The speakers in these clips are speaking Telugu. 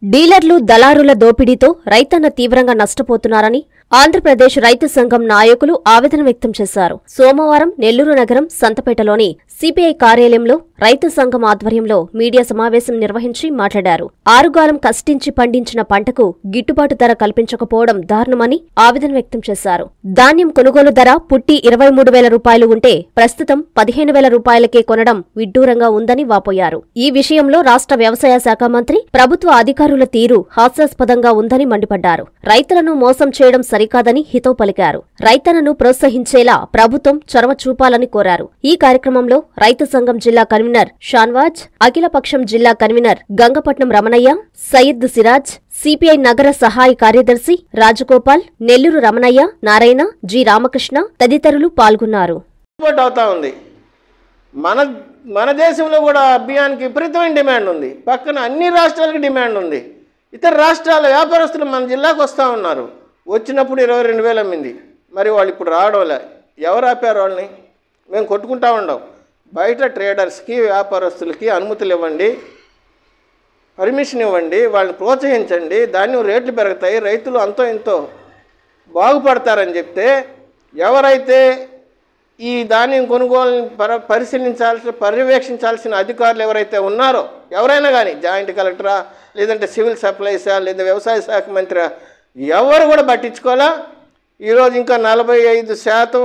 డీలర్లు దళారుల దోపిడీతో రైతన్న తీవ్రంగా నష్టపోతున్నారని ఆంధ్రప్రదేశ్ రైతు సంఘం నాయకులు ఆవేదన వ్యక్తం చేశారు సోమవారం నెల్లూరు నగరం సంతపేటలోని సిపిఐ కార్యాలయంలో రైతు సంఘం ఆధ్వర్యంలో మీడియా సమావేశం నిర్వహించి మాట్లాడారు ఆరుగాలం కష్టించి పండించిన పంటకు గిట్టుబాటు ధర కల్పించకపోవడం దారుణమని ఆవేదన వ్యక్తం చేశారు ధాన్యం కొనుగోలు ధర పుట్టి ఇరవై మూడు వేల రూపాయలు ఉంటే ప్రస్తుతం పదిహేను వేల రూపాయలకే కొనడం విడ్డూరంగా ఉందని వాపోయారు ఈ విషయంలో రాష్ట్ర వ్యవసాయ శాఖ మంత్రి ప్రభుత్వ అధికారుల తీరు హాస్యాస్పదంగా ఉందని మండిపడ్డారు రైతులను మోసం చేయడం సరికాదని హితవు పలికారు రైతన్నను ప్రోత్సహించేలా ప్రభుత్వం చొరవ చూపాలని కోరారు ఈ కార్యక్రమంలో రైతు సంఘం జిల్లా కన్వీనర్ షాన్వాజ్ అఖిలపక్షం జిల్లా కన్వీనర్ గంగపట్నం రమణయ్య సయ్యద్ సిరాజ్ సిపిఐ నగర సహాయ కార్యదర్శి రాజగోపాల్ నెల్లూరు రమణయ్య నారాయణ జి రామకృష్ణ తదితరులు పాల్గొన్నారు సపోర్ట్ అవుతా ఉంది మన మన దేశంలో కూడా అభియాన్కి విపరీతమైన డిమాండ్ ఉంది పక్కన అన్ని రాష్ట్రాలకి డిమాండ్ ఉంది ఇతర రాష్ట్రాల వ్యాపారస్తులు మన జిల్లాకు వస్తూ ఉన్నారు వచ్చినప్పుడు ఇరవై రెండు వేలు అమ్మింది మరి వాళ్ళు ఇప్పుడు రావడంలే ఎవరు ఆపారు వాళ్ళని మేము కొట్టుకుంటా ఉండం బయట ట్రేడర్స్కి వ్యాపారస్తులకి అనుమతులు ఇవ్వండి పర్మిషన్ ఇవ్వండి వాళ్ళని ప్రోత్సహించండి ధాన్యం రేట్లు పెరుగుతాయి రైతులు అంతో ఇంతో బాగుపడతారని చెప్తే ఎవరైతే ఈ ధాన్యం కొనుగోలుని పర పరిశీలించాల్సిన పర్యవేక్షించాల్సిన అధికారులు ఎవరైతే ఉన్నారో ఎవరైనా కానీ జాయింట్ కలెక్టరా లేదంటే సివిల్ సప్లైసా లేదా వ్యవసాయ శాఖ మంత్రి ఎవరు కూడా పట్టించుకోవాలా ఈరోజు ఇంకా నలభై ఐదు శాతం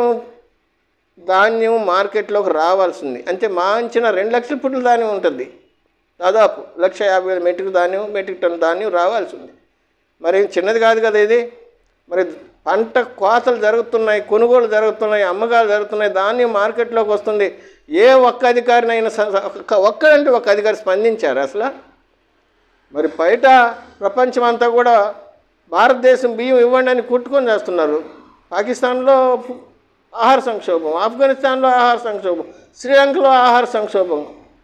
ధాన్యం మార్కెట్లోకి రావాల్సింది అంటే మా అంచనా రెండు లక్షల పుట్ల ధాన్యం ఉంటుంది దాదాపు లక్ష యాభై వేల మెట్రిక్ ధాన్యం మెట్రిక్ టన్ ధాన్యం రావాల్సింది మరి ఏం చిన్నది కాదు కదా ఇది మరి పంట కోతలు జరుగుతున్నాయి కొనుగోలు జరుగుతున్నాయి అమ్మకాలు జరుగుతున్నాయి ధాన్యం మార్కెట్లోకి వస్తుంది ఏ ఒక్క అధికారినైనా స- ఒక్క ఒక్కడంటే ఒక అధికారి స్పందించారు అసలు మరి బయట ప్రపంచం అంతా కూడా భారతదేశం బియ్యం ఇవ్వండి అని కుట్టుకొని చేస్తున్నారు పాకిస్తాన్లో ఫు- ఆహార సంక్షోభం ఆఫ్ఘనిస్తాన్లో ఆహార సంక్షోభం శ్రీలంకలో ఆహార సంక్షోభం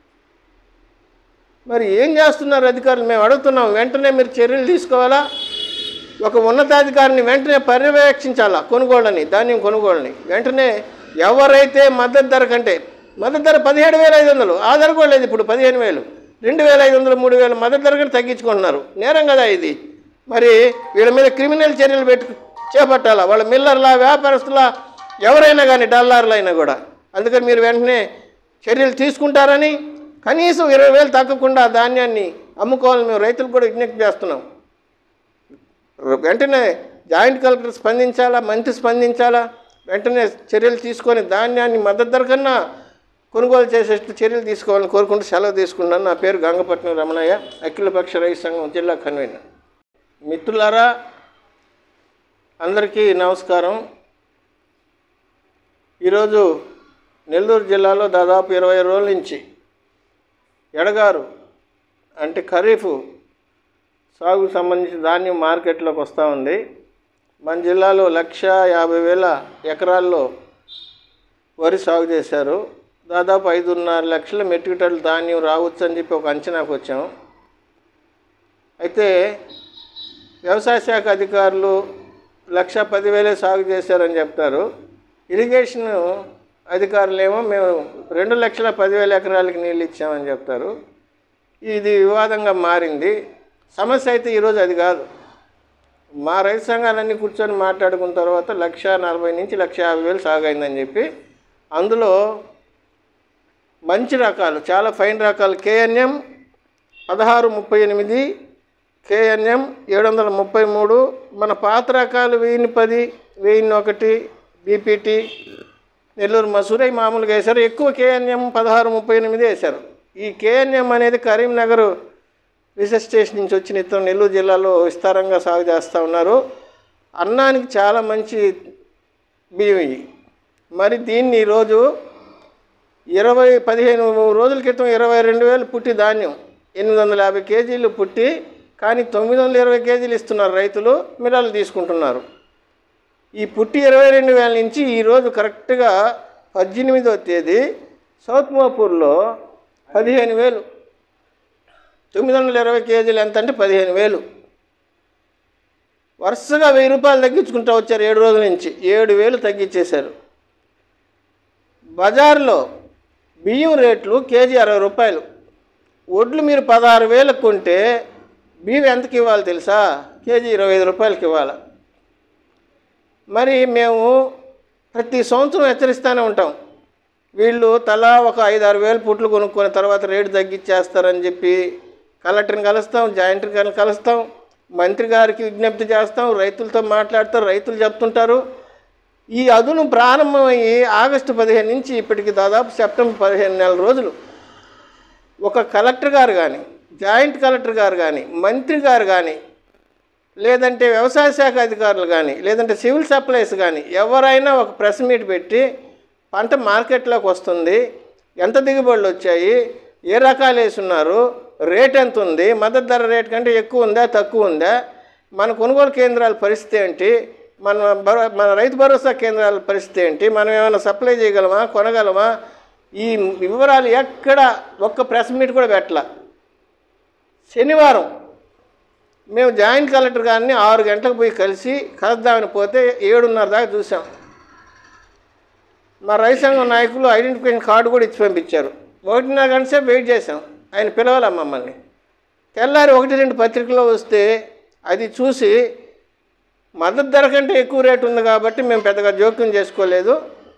మరి ఏం చేస్తున్నారు అధికారులు మేము అడుగుతున్నాం వెంటనే మీరు చర్యలు తీసుకోవాలా ఒక ఉన్నతాధికారిని వెంటనే పర్యవేక్షించాలా కొనుగోళ్ళని ధాన్యం కొనుగోళ్ళని వెంటనే ఎవరైతే మద్దతు ధర కంటే మద్దతు ధర పదిహేడు వేల ఐదు వందలు ఆ ధర కూడా లేదు ఇప్పుడు పదిహేను వేలు రెండు వేల ఐదు వందలు మూడు వేలు మద్దతు ధర కంటే తగ్గించుకుంటున్నారు నేరం కదా ఇది మరి వీళ్ళ మీద క్రిమినల్ చర్యలు పెట్టు చేపట్టాలా వాళ్ళ మిల్లర్లా వ్యాపారస్తులా ఎవరైనా కానీ డల్లార్లు అయినా కూడా అందుకని మీరు వెంటనే చర్యలు తీసుకుంటారని కనీసం ఇరవై వేలు తగ్గకుండా ఆ ధాన్యాన్ని అమ్ముకోవాలని మేము రైతులకు కూడా విజ్ఞప్తి చేస్తున్నాం వెంటనే జాయింట్ కలెక్టర్ స్పందించాలా మంత్రి స్పందించాలా వెంటనే చర్యలు తీసుకొని ధాన్యాన్ని మద్దతు ధర కన్నా కొనుగోలు చేసేట్టు చర్యలు తీసుకోవాలని కోరుకుంటూ సెలవు తీసుకున్నాను నా పేరు గంగపట్నం రమణయ్య అఖిలపక్ష రైతు సంఘం జిల్లా కన్వీనర్ మిత్రులారా అందరికీ నమస్కారం ఈరోజు నెల్లూరు జిల్లాలో దాదాపు ఇరవై రోజుల నుంచి ఎడగారు అంటే ఖరీఫ్ సాగుకు సంబంధించి ధాన్యం మార్కెట్లోకి వస్తూ ఉంది మన జిల్లాలో లక్ష యాభై వేల ఎకరాల్లో వరి సాగు చేశారు దాదాపు ఐదున్నర లక్షల మెట్రిక్ టన్నుల ధాన్యం రావచ్చు అని చెప్పి ఒక అంచనాకు వచ్చాం అయితే వ్యవసాయ శాఖ అధికారులు లక్ష పదివేలే సాగు చేశారని చెప్తారు ఇరిగేషన్ అధికారులేమో మేము రెండు లక్షల పదివేల ఎకరాలకి నీళ్ళు ఇచ్చామని చెప్తారు ఇది వివాదంగా మారింది సమస్య అయితే ఈరోజు అది కాదు మా రైతు సంఘాలన్నీ కూర్చొని మాట్లాడుకున్న తర్వాత లక్ష నలభై నుంచి లక్ష యాభై వేలు సాగైందని చెప్పి అందులో మంచి రకాలు చాలా ఫైన్ రకాలు కేఎన్ఎం పదహారు ముప్పై ఎనిమిది కేఎన్ఎం ఏడు వందల ముప్పై మూడు మన పాత రకాలు వెయ్యిన్ని పది వెయ్యిన్ని ఒకటి బీపీటీ నెల్లూరు మసూరై మామూలుగా వేశారు ఎక్కువ కేఎన్ఎం పదహారు ముప్పై ఎనిమిది వేశారు ఈ కేఎన్ఎం అనేది కరీంనగర్ రీసెర్చ్ స్టేషన్ నుంచి వచ్చిన ఇతను నెల్లూరు జిల్లాలో విస్తారంగా సాగు చేస్తూ ఉన్నారు అన్నానికి చాలా మంచి బియ్యం ఇవి మరి దీన్ని ఈరోజు ఇరవై పదిహేను రోజుల క్రితం ఇరవై రెండు వేలు పుట్టి ధాన్యం ఎనిమిది వందల యాభై కేజీలు పుట్టి కానీ తొమ్మిది వందల ఇరవై కేజీలు ఇస్తున్నారు రైతులు మిరాలు తీసుకుంటున్నారు ఈ పుట్టి ఇరవై రెండు వేల నుంచి ఈరోజు కరెక్ట్గా పద్దెనిమిదో తేదీ సౌత్ మోపూర్లో పదిహేను వేలు తొమ్మిది వందల ఇరవై కేజీలు ఎంత అంటే పదిహేను వేలు వరుసగా వెయ్యి రూపాయలు తగ్గించుకుంటూ వచ్చారు ఏడు రోజుల నుంచి ఏడు వేలు తగ్గించేశారు బజార్లో బియ్యం రేట్లు కేజీ అరవై రూపాయలు వడ్లు మీరు పదహారు వేలకు కొంటే బియ్యం ఎంతకి ఇవ్వాలి తెలుసా కేజీ ఇరవై ఐదు రూపాయలకి ఇవ్వాలి మరి మేము ప్రతి సంవత్సరం హెచ్చరిస్తూనే ఉంటాం వీళ్ళు తలా ఒక ఐదు ఆరు వేలు పుట్లు కొనుక్కున్న తర్వాత రేటు తగ్గించేస్తారని చెప్పి కలెక్టర్ని కలుస్తాం జాయింట్ గారిని కలుస్తాం మంత్రి గారికి విజ్ఞప్తి చేస్తాం రైతులతో మాట్లాడతారు రైతులు చెప్తుంటారు ఈ అదును ప్రారంభమయ్యి ఆగస్టు పదిహేను నుంచి ఇప్పటికి దాదాపు సెప్టెంబర్ పదిహేను నెల రోజులు ఒక కలెక్టర్ గారు కానీ జాయింట్ కలెక్టర్ గారు కానీ మంత్రి గారు కానీ లేదంటే వ్యవసాయ శాఖ అధికారులు కానీ లేదంటే సివిల్ సప్లైస్ కానీ ఎవరైనా ఒక ప్రెస్ మీట్ పెట్టి పంట మార్కెట్లోకి వస్తుంది ఎంత దిగుబడులు వచ్చాయి ఏ రకాలు వేసున్నారు రేట్ ఎంత ఉంది మద్దతు ధర రేట్ కంటే ఎక్కువ ఉందా తక్కువ ఉందా మన కొనుగోలు కేంద్రాల పరిస్థితి ఏంటి మన భరో మన రైతు భరోసా కేంద్రాల పరిస్థితి ఏంటి మనం ఏమైనా సప్లై చేయగలమా కొనగలమా ఈ వివరాలు ఎక్కడ ఒక్క ప్రెస్ మీట్ కూడా పెట్టాల శనివారం మేము జాయింట్ కలెక్టర్ గారిని ఆరు గంటలకు పోయి కలిసి కలుద్దామని పోతే ఏడున్నర దాకా చూసాం మా రైతు సంఘం నాయకులు ఐడెంటిఫికేషన్ కార్డు కూడా ఇచ్చి పంపించారు ఒకటిన్నర గంట సేపు వెయిట్ చేసాం ఆయన పిలవాల మమ్మల్ని తెల్లారి ఒకటి రెండు పత్రికలో వస్తే అది చూసి మద్దతు ధర కంటే ఎక్కువ రేటు ఉంది కాబట్టి మేము పెద్దగా జోక్యం చేసుకోలేదు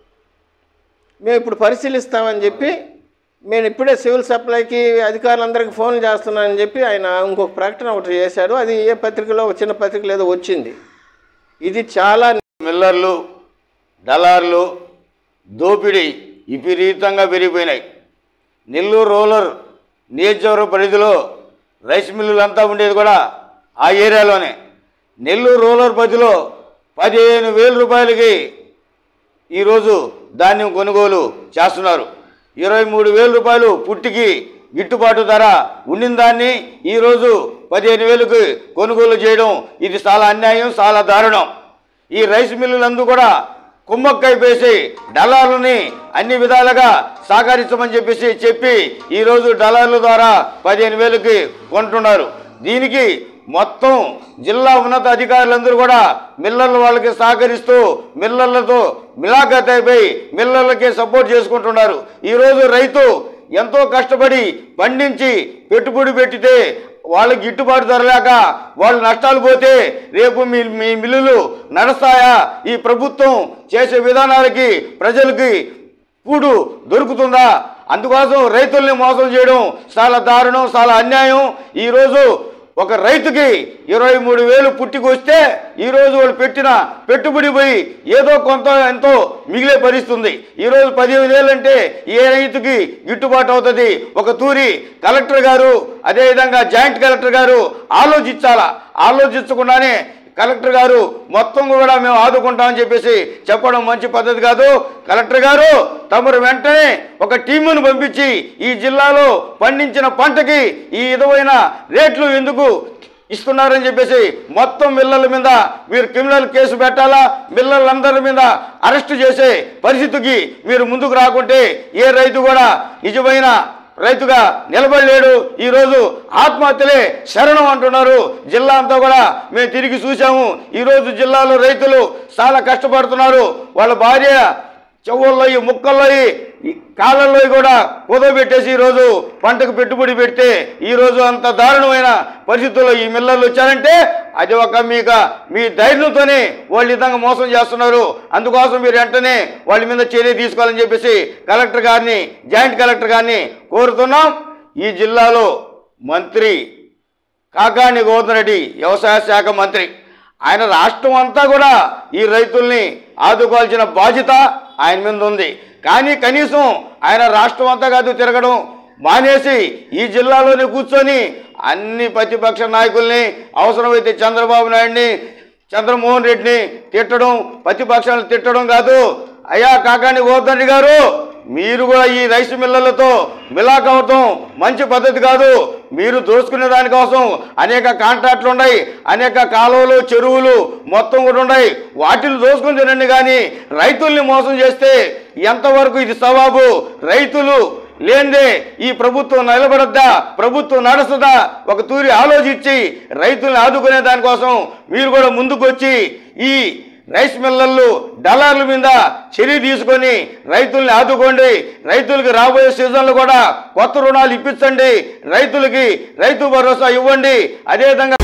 మేము ఇప్పుడు పరిశీలిస్తామని చెప్పి నేను ఇప్పుడే సివిల్ సప్లైకి అధికారులందరికీ ఫోన్ చేస్తున్నానని చెప్పి ఆయన ఇంకొక ప్రకటన ఒకటి చేశాడు అది ఏ పత్రికలో ఒక చిన్న పత్రికలో ఏదో వచ్చింది ఇది చాలా మిల్లర్లు డలార్లు దోపిడీ విపరీతంగా పెరిగిపోయినాయి నెల్లూరు రూరల్ నియోజకవర్గ పరిధిలో రైస్ మిల్లులంతా ఉండేది కూడా ఆ ఏరియాలోనే నెల్లూరు రూరల్ పరిధిలో పదిహేను వేల రూపాయలకి ఈరోజు ధాన్యం కొనుగోలు చేస్తున్నారు ఇరవై మూడు వేల రూపాయలు పుట్టికి గిట్టుబాటు ధర ఉండిన దాన్ని ఈరోజు పదిహేను వేలకు కొనుగోలు చేయడం ఇది చాలా అన్యాయం చాలా దారుణం ఈ రైస్ మిల్లులందు కూడా కుమ్మక్కైపేసి డలార్లని అన్ని విధాలుగా సహకరించమని చెప్పేసి చెప్పి ఈరోజు డలార్ల ద్వారా పదిహేను వేలకి కొంటున్నారు దీనికి మొత్తం జిల్లా ఉన్నత అధికారులందరూ కూడా మిల్లర్ల వాళ్ళకి సహకరిస్తూ మిల్లర్లతో మిలాఖత్ అయిపోయి మిల్లర్లకి సపోర్ట్ చేసుకుంటున్నారు ఈరోజు రైతు ఎంతో కష్టపడి పండించి పెట్టుబడి పెట్టితే వాళ్ళకి గిట్టుబాటు ధర లేక వాళ్ళు నష్టాలు పోతే రేపు మీ మీ మిల్లులు నడుస్తాయా ఈ ప్రభుత్వం చేసే విధానాలకి ప్రజలకి కూడు దొరుకుతుందా అందుకోసం రైతుల్ని మోసం చేయడం చాలా దారుణం చాలా అన్యాయం ఈరోజు ఒక రైతుకి ఇరవై మూడు వేలు పుట్టికొస్తే ఈరోజు వాళ్ళు పెట్టిన పెట్టుబడి పోయి ఏదో కొంత ఎంతో మిగిలే పరిస్థితుంది ఈరోజు పదిహేను వేలు అంటే ఏ రైతుకి గిట్టుబాటు అవుతుంది ఒక తూరి కలెక్టర్ గారు అదేవిధంగా జాయింట్ కలెక్టర్ గారు ఆలోచించాలా ఆలోచించకుండానే కలెక్టర్ గారు మొత్తం కూడా మేము ఆదుకుంటామని చెప్పేసి చెప్పడం మంచి పద్ధతి కాదు కలెక్టర్ గారు తమరు వెంటనే ఒక టీమును పంపించి ఈ జిల్లాలో పండించిన పంటకి ఈ విధమైన రేట్లు ఎందుకు ఇస్తున్నారని చెప్పేసి మొత్తం మిల్లల మీద మీరు క్రిమినల్ కేసు పెట్టాలా మిల్లలందరి మీద అరెస్టు చేసే పరిస్థితికి మీరు ముందుకు రాకుంటే ఏ రైతు కూడా నిజమైన రైతుగా నిలబడలేడు ఈరోజు ఆత్మహత్యలే శరణం అంటున్నారు జిల్లా అంతా కూడా మేము తిరిగి చూసాము ఈరోజు జిల్లాలో రైతులు చాలా కష్టపడుతున్నారు వాళ్ళ భార్య చెవుల్లో ముక్కల్లో కాళ్ళల్లో కూడా కుదవబెట్టేసి ఈరోజు పంటకు పెట్టుబడి పెడితే ఈరోజు అంత దారుణమైన పరిస్థితుల్లో ఈ మిల్లర్లు వచ్చారంటే అది ఒక మీక మీ ధైర్యంతోనే వాళ్ళు ఈ విధంగా మోసం చేస్తున్నారు అందుకోసం మీరు వెంటనే వాళ్ళ మీద చర్య తీసుకోవాలని చెప్పేసి కలెక్టర్ గారిని జాయింట్ కలెక్టర్ గారిని కోరుతున్నాం ఈ జిల్లాలో మంత్రి కాకాని గోవర్ధన్ రెడ్డి వ్యవసాయ శాఖ మంత్రి ఆయన రాష్ట్రం అంతా కూడా ఈ రైతుల్ని ఆదుకోవాల్సిన బాధ్యత ఆయన మీద ఉంది కానీ కనీసం ఆయన రాష్ట్రం అంతా కాదు తిరగడం మానేసి ఈ జిల్లాలోనే కూర్చొని అన్ని ప్రతిపక్ష నాయకుల్ని అవసరమైతే చంద్రబాబు నాయుడిని చంద్రమోహన్ రెడ్డిని తిట్టడం ప్రతిపక్షాలను తిట్టడం కాదు అయ్యా కాకాని గోవర్ధన్ రెడ్డి గారు మీరు కూడా ఈ రైస్ మిల్లర్లతో మిలాక్ అవటం మంచి పద్ధతి కాదు మీరు దోచుకునే దానికోసం అనేక కాంట్రాక్ట్లు ఉన్నాయి అనేక కాలువలు చెరువులు మొత్తం కూడా ఉన్నాయి వాటిని దోచుకుని తినండి కానీ రైతుల్ని మోసం చేస్తే ఎంతవరకు ఇది సవాబు రైతులు లేనిదే ఈ ప్రభుత్వం నిలబడద్దా ప్రభుత్వం నడుస్తుందా ఒక తూరి ఆలోచించి రైతుల్ని ఆదుకునే దానికోసం మీరు కూడా ముందుకొచ్చి ఈ రైస్ మిల్లర్లు డలార్ల మీద చర్య తీసుకొని రైతుల్ని ఆదుకోండి రైతులకి రాబోయే సీజన్లో కూడా కొత్త రుణాలు ఇప్పించండి రైతులకి రైతు భరోసా ఇవ్వండి అదేవిధంగా